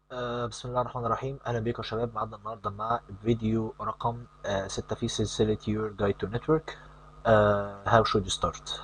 آه، بسم الله الرحمن الرحيم اهلا بيكم يا شباب معانا النهارده مع فيديو رقم 6 في سلسله Your Guide to Network آه، How should you start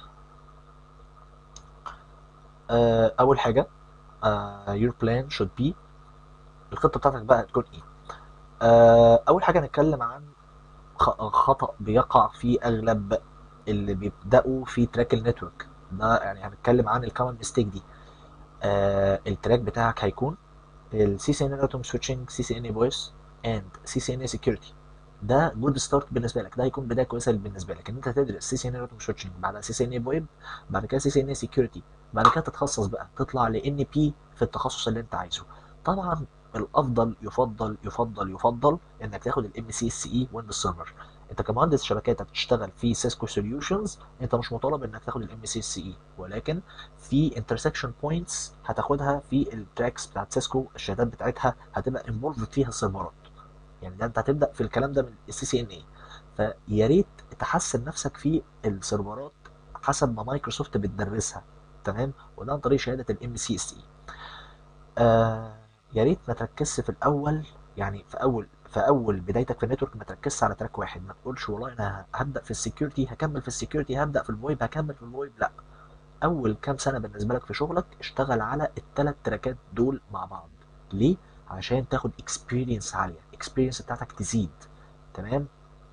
آه، اول حاجه آه، your plan should be الخطه بتاعتك بقى هتكون ايه آه، اول حاجه نتكلم عن خ- خطأ بيقع فيه اغلب اللي بيبداوا في تراك النتورك ده يعني هنتكلم عن الكومن ميستيك دي آه، التراك بتاعك هيكون السي سي ان راوتنج سويتشنج سي سي ان فويس اند سي سي ان سكيورتي ده جود ستارت بالنسبه لك ده هيكون بدايه كويسه بالنسبه لك ان انت تدرس سي سي ان راوتنج سويتشنج بعد سي سي ان ويب بعد كده سي سي ان سكيورتي بعد كده تتخصص بقى تطلع لان بي في التخصص اللي انت عايزه طبعا الافضل يفضل يفضل يفضل انك تاخد الام سي اس اي ويندوز سيرفر انت كمهندس شبكات بتشتغل في سيسكو سوليوشنز انت مش مطالب انك تاخد الام سي اس اي ولكن في انترسكشن بوينتس هتاخدها في التراكس بتاعت سيسكو الشهادات بتاعتها هتبقى انفولفد فيها السيرفرات يعني ده انت هتبدا في الكلام ده من السي سي ان اي فيا ريت تحسن نفسك في السيرفرات حسب ما مايكروسوفت بتدرسها تمام وده عن طريق شهاده الام سي اس اي آه يا ريت ما تركزش في الاول يعني في اول في اول بدايتك في النتورك ما تركزش على تراك واحد ما تقولش والله انا هبدا في السكيورتي هكمل في السكيورتي هبدا في الفويب هكمل في الفويب لا اول كام سنه بالنسبه لك في شغلك اشتغل على الثلاث تراكات دول مع بعض ليه عشان تاخد اكسبيرينس عاليه الاكسبيرينس بتاعتك تزيد تمام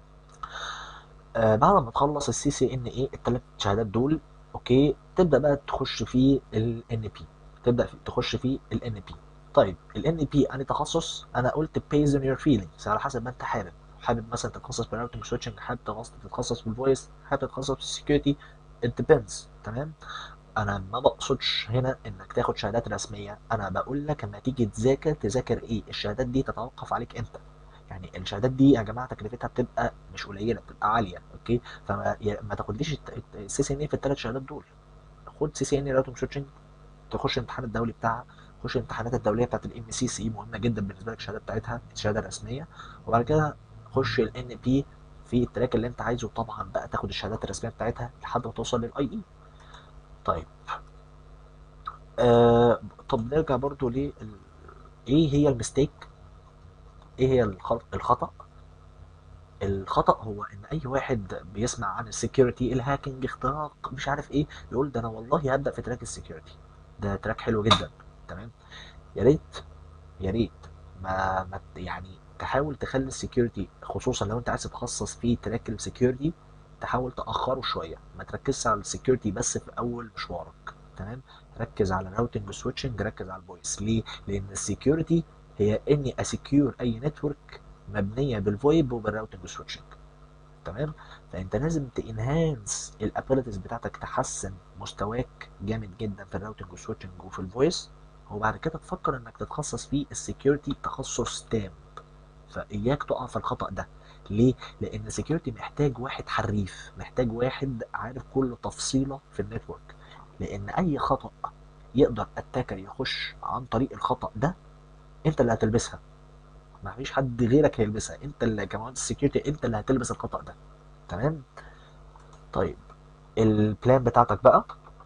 آه بعد ما تخلص السي سي ان اي الثلاث شهادات دول اوكي تبدا بقى تخش في الان بي تبدا في تخش في الان بي طيب الان بي انا تخصص انا قلت based on your feelings على حسب ما انت حابب حابب مثلا تتخصص في الراوتنج سويتشنج حابب تتخصص تتخصص في الفويس حابب تتخصص في السكيورتي it depends تمام انا ما بقصدش هنا انك تاخد شهادات رسميه انا بقول لك اما تيجي تذاكر تذاكر ايه الشهادات دي تتوقف عليك انت يعني الشهادات دي يا جماعه تكلفتها بتبقى مش قليله بتبقى عاليه اوكي فما يا- ما تاخدليش السي سي ان اي في الثلاث شهادات دول خد سي سي ان اي راوتنج سويتشنج تخش الامتحان الدولي بتاعها خش الامتحانات الدوليه بتاعت الام سي سي مهمه جدا بالنسبه لك الشهاده بتاعتها الشهاده الرسميه وبعد كده خش الان بي في التراك اللي انت عايزه طبعا بقى تاخد الشهادات الرسميه بتاعتها لحد ما توصل للاي اي طيب آه طب نرجع برضو ليه ايه هي المستيك ايه هي الخط- الخطأ الخطأ هو ان اي واحد بيسمع عن السكيورتي الهاكينج اختراق مش عارف ايه يقول ده انا والله هبدأ في تراك السكيورتي ده تراك حلو جدا تمام يا ريت يا ريت ما, ما ت- يعني تحاول تخلي السكيورتي خصوصا لو انت عايز تتخصص في تراك السكيورتي تحاول تأخره شوية ما تركزش على السكيورتي بس في أول مشوارك تمام ركز على الراوتنج والسويتشنج ركز على الفويس ليه؟ لأن السكيورتي هي إني أسكيور أي نتورك مبنية بالفويب وبالراوتنج والسويتشنج تمام فانت لازم تنهانس الابيلتيز بتاعتك تحسن مستواك جامد جدا في الراوتنج والسويتشنج وفي الفويس وبعد كده تفكر انك تتخصص في السكيورتي تخصص تام فاياك تقع في الخطأ ده ليه؟ لان السكيورتي محتاج واحد حريف محتاج واحد عارف كل تفصيلة في النتورك لان اي خطأ يقدر اتاكر يخش عن طريق الخطأ ده انت اللي هتلبسها ما فيش حد غيرك هيلبسها انت اللي كمهندس سكيورتي انت اللي هتلبس الخطأ ده تمام طيب البلان بتاعتك بقى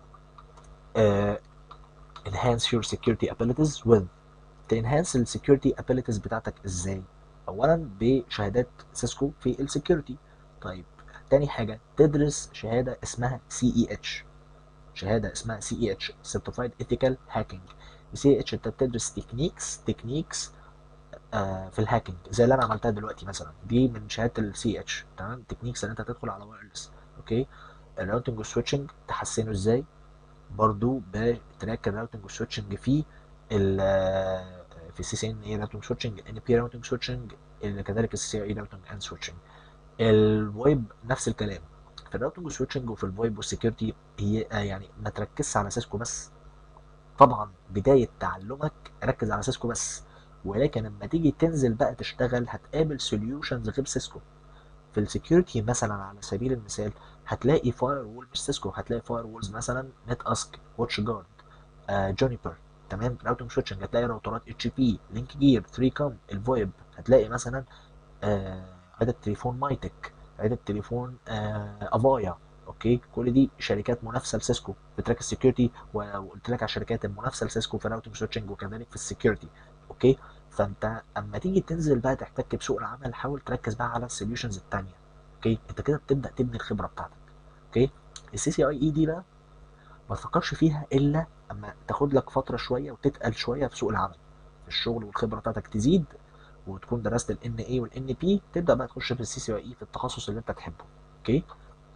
uh, enhance your security abilities with تنهانس السكيورتي abilities بتاعتك ازاي اولا بشهادات سيسكو في السكيورتي طيب تاني حاجة تدرس شهادة اسمها CEH شهادة اسمها CEH Certified Ethical Hacking CEH انت بتدرس تكنيكس تكنيكس آه في الهاكينج زي اللي انا عملتها دلوقتي مثلا دي من شهاده السي اتش تمام تكنيكس ان انت تدخل على وايرلس اوكي الراوتنج والسويتشنج تحسنه ازاي برضو بتراك الراوتنج والسويتشنج في ال آه، في السي سي ان اي راوتنج سويتشنج ان بي راوتنج سويتشنج كذلك السي اي راوتنج اند سويتشنج الفويب نفس الكلام في الراوتنج والسويتشنج وفي الفويب والسكيورتي هي آه، يعني ما تركزش على سيسكو بس طبعا بداية تعلمك ركز على سيسكو بس ولكن لما تيجي تنزل بقى تشتغل هتقابل سوليوشنز غير سيسكو في السكيورتي مثلا على سبيل المثال هتلاقي فاير وول مش سيسكو هتلاقي فاير وولز مثلا نت اسك واتش جارد جونيبر تمام راوتنج سويتشنج هتلاقي راوترات اتش بي لينك جير 3 كوم الفويب هتلاقي مثلا آه، عدد تليفون مايتك عدد تليفون آه، افايا اوكي كل دي شركات منافسه لسيسكو في تراك السكيورتي وقلت لك على الشركات المنافسه لسيسكو في الراوتنج سويتشنج وكذلك في السكيورتي اوكي فانت اما تيجي تنزل بقى تحتك بسوق العمل حاول تركز بقى على السوليوشنز التانية اوكي انت كده بتبدا تبني الخبره بتاعتك اوكي السي سي اي اي دي بقى ما تفكرش فيها الا اما تاخد لك فتره شويه وتتقل شويه في سوق العمل في الشغل والخبره بتاعتك تزيد وتكون درست الان اي والان بي تبدا بقى تخش في السي سي اي في التخصص اللي انت تحبه اوكي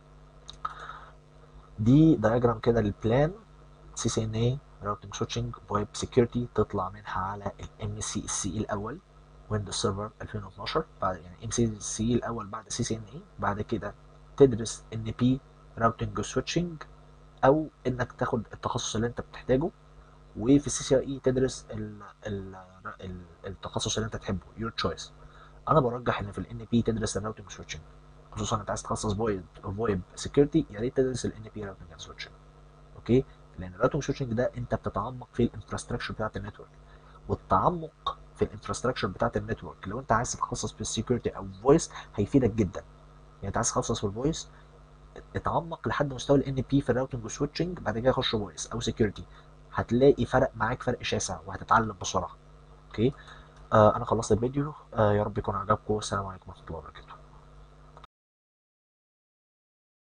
دي دايجرام كده للبلان سي سي ان اي راوتنج سويتشنج فويب سكيورتي تطلع منها على الام سي اس اي الاول ويندوز سيرفر 2012 بعد يعني ام سي اس اي الاول بعد سي سي ان اي بعد كده تدرس ان بي راوتنج سويتشنج او انك تاخد التخصص اللي انت بتحتاجه وفي السي سي اي تدرس ال ال ال التخصص اللي انت تحبه يور تشويس انا برجح ان في الان بي تدرس الراوتنج سويتشنج خصوصا انت عايز تخصص فويب فويب سكيورتي يا ريت تدرس الان بي راوتنج سويتشنج اوكي لان الراوتنج سويتشنج ده انت بتتعمق في الانفراستراكشر بتاعت النتورك والتعمق في الانفراستراكشر بتاعت النتورك لو انت عايز تتخصص في السكيورتي او فويس هيفيدك جدا يعني انت عايز تتخصص في الفويس اتعمق لحد مستوى الان بي في الراوتنج والسويتشنج بعد كده خش فويس او سكيورتي هتلاقي فرق معاك فرق شاسع وهتتعلم بسرعه اوكي آه انا خلصت الفيديو آه يا رب يكون عجبكم السلام عليكم ورحمه الله وبركاته